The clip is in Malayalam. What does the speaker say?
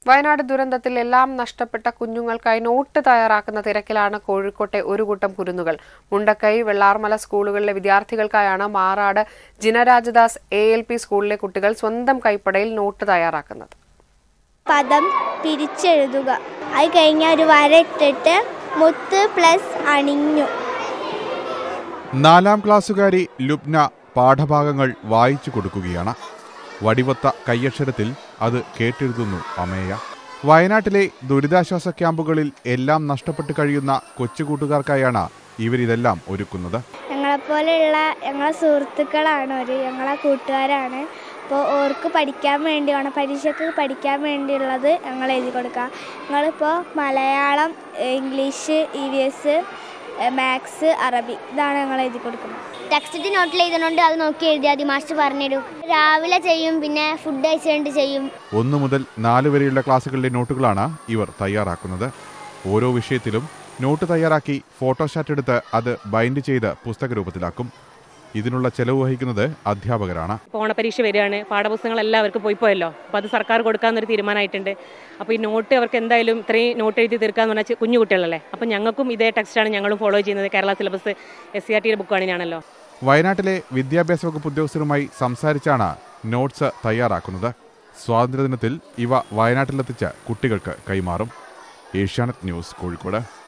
വയനാട് ദുരന്തത്തിൽ എല്ലാം നഷ്ടപ്പെട്ട കുഞ്ഞുങ്ങൾക്കായി നോട്ട് തയ്യാറാക്കുന്ന തിരക്കിലാണ് കോഴിക്കോട്ടെ ഒരു കൂട്ടം കുരുന്നുകൾ മുണ്ടക്കൈ വെള്ളാർമല സ്കൂളുകളിലെ വിദ്യാർത്ഥികൾക്കായാണ് Marad Jinarajadas A L P സ്കൂളിലെ കുട്ടികൾ സ്വന്തം കൈപ്പടയിൽ നോട്ട് തയ്യാറാക്കുന്നത് പദം പിരിച്ചെഴുതുക അത് കഴിഞ്ഞ ഒരു വര ഇട്ടിട്ട് മുത്ത് പ്ലസ് അണിഞ്ഞു നാലാം ക്ലാസ്സുകാരി ലുബ്ന പാഠഭാഗങ്ങൾ വായിച്ചു കൊടുക്കുകയാണ് വടിവത്ത കയ്യക്ഷരത്തിൽ അത് കേട്ടെഴുതുന്നു അമേയ വയനാട്ടിലെ ദുരിതാശ്വാസ ക്യാമ്പുകളിൽ എല്ലാം നഷ്ടപ്പെട്ട് കഴിയുന്ന കൊച്ചുകൂട്ടുകാർക്കായാണ് ഇവരിതെല്ലാം ഒരുക്കുന്നത് ഞങ്ങളെപ്പോലെയുള്ള ഞങ്ങളെ സുഹൃത്തുക്കളാണ് ഒരു ഞങ്ങളെ കൂട്ടുകാരാണ് അപ്പോൾ ഓർക്ക് പഠിക്കാൻ വേണ്ടിയാണ് പരീക്ഷയ്ക്ക് പഠിക്കാൻ വേണ്ടിയുള്ളത് ഞങ്ങൾ എഴുതി കൊടുക്കുക ഞങ്ങളിപ്പോൾ Malayalam English E V S maths അറബി ഇതാണ് ഞങ്ങൾ എഴുതി കൊടുക്കുന്നത് ടെക്സ്റ്റ് നോട്ടിൽ എഴുതുന്നുണ്ട് അത് നോക്കി എഴുതിയാൽ മതി മാസ്റ്റർ പറഞ്ഞുതരും രാവിലെ ചെയ്യും പിന്നെ ഫുഡ് കഴിച്ചുകൊണ്ട് ചെയ്യും ഒന്നു മുതൽ നാല് വരെയുള്ള ക്ലാസ്സുകളിലെ നോട്ടുകളാണ് ഇവർ തയ്യാറാക്കുന്നത് ഓരോ വിഷയത്തിലും നോട്ട് തയ്യാറാക്കി ഫോട്ടോസ്റ്റാറ്റ് എടുത്ത് അത് ബൈൻഡ് ചെയ്ത് പുസ്തക രൂപത്തിലാക്കും ഇതിനുള്ള ചെലവ് വഹിക്കുന്നത് അധ്യാപകരാണ് ഇപ്പോൾ ഓണപരീക്ഷ വരികയാണ് പാഠപുസ്തകങ്ങൾ എല്ലാവർക്കും പോയി പോയല്ലോ അപ്പോൾ അത് സർക്കാർ കൊടുക്കാമെന്നൊരു തീരുമാനമായിട്ടുണ്ട് അപ്പോൾ ഈ നോട്ട് അവർക്ക് എന്തായാലും ഇത്രയും നോട്ട് എഴുതി തീർക്കാന്ന് പറഞ്ഞാൽ ചെ- കുഞ്ഞു കുട്ടികളല്ലേ അപ്പോൾ ഞങ്ങൾക്കും ഇതേ ടെക്സ്റ്റാണ് ഞങ്ങളും ഫോളോ ചെയ്യുന്നത് Kerala syllabus S C R ടിയുടെ ബുക്കാണ് ഞാനല്ലോ വയനാട്ടിലെ വിദ്യാഭ്യാസ വകുപ്പ് ഉദ്യോഗസ്ഥരുമായി സംസാരിച്ചാണ് നോട്ട്സ് തയ്യാറാക്കുന്നത് സ്വാതന്ത്ര്യദിനത്തിൽ ഇവ വയനാട്ടിലെത്തിച്ച് കുട്ടികൾക്ക് കൈമാറും ഏഷ്യാനെറ്റ് ന്യൂസ് കോഴിക്കോട്